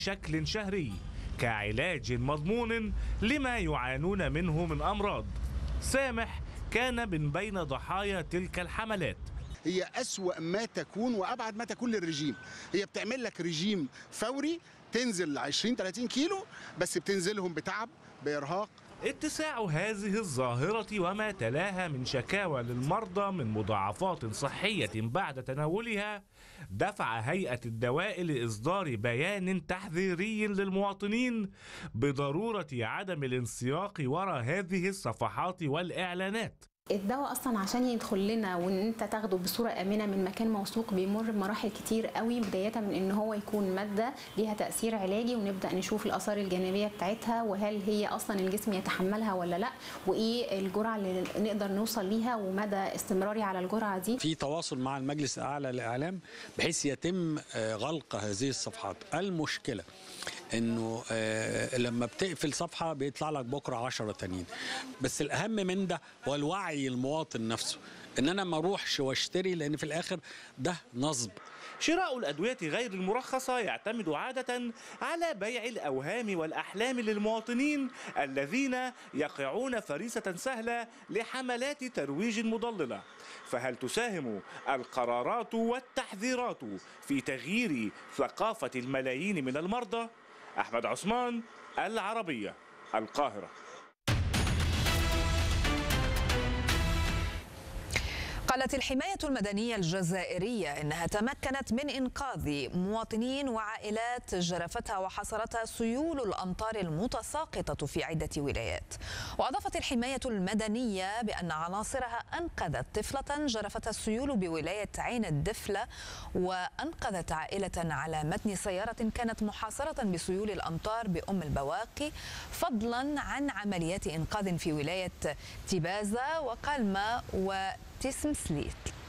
بشكل شهري كعلاج مضمون لما يعانون منه من أمراض سامح كان من بين ضحايا تلك الحملات هي أسوأ ما تكون وأبعد ما تكون للرجيم هي بتعمل لك رجيم فوري تنزل 20 30 كيلو بس بتنزلهم بتعب بإرهاق اتساع هذه الظاهرة وما تلاها من شكاوى للمرضى من مضاعفات صحية بعد تناولها دفع هيئة الدواء لإصدار بيان تحذيري للمواطنين بضرورة عدم الانسياق وراء هذه الصفحات والإعلانات الدواء اصلا عشان يدخل لنا وان انت تاخده بصوره امنه من مكان موثوق بيمر بمراحل كتير قوي بدايه من ان هو يكون ماده ليها تاثير علاجي ونبدا نشوف الاثار الجانبيه بتاعتها وهل هي اصلا الجسم يتحملها ولا لا وايه الجرعه اللي نقدر نوصل ليها ومدى استمراري على الجرعه دي في تواصل مع المجلس الاعلى للاعلام بحيث يتم آه، غلق هذه الصفحات المشكله انه آه، لما بتقفل صفحه بيطلع لك بكره 10 تانيين بس الاهم من ده هو الوعي المواطن نفسه ان انا ما اروحش واشتري لان في الاخر ده نصب شراء الأدوية غير المرخصة يعتمد عادة على بيع الأوهام والأحلام للمواطنين الذين يقعون فريسة سهلة لحملات ترويج مضللة فهل تساهم القرارات والتحذيرات في تغيير ثقافة الملايين من المرضى؟ أحمد عثمان العربية القاهرة قالت الحماية المدنية الجزائرية إنها تمكنت من إنقاذ مواطنين وعائلات جرفتها وحصرتها سيول الأمطار المتساقطة في عدة ولايات وأضافت الحماية المدنية بأن عناصرها أنقذت طفلة جرفتها السيول بولاية عين الدفلة وأنقذت عائلة على متن سيارة كانت محاصرة بسيول الأمطار بأم البواقي فضلا عن عمليات إنقاذ في ولاية تيبازا وقلمة و تسم سليت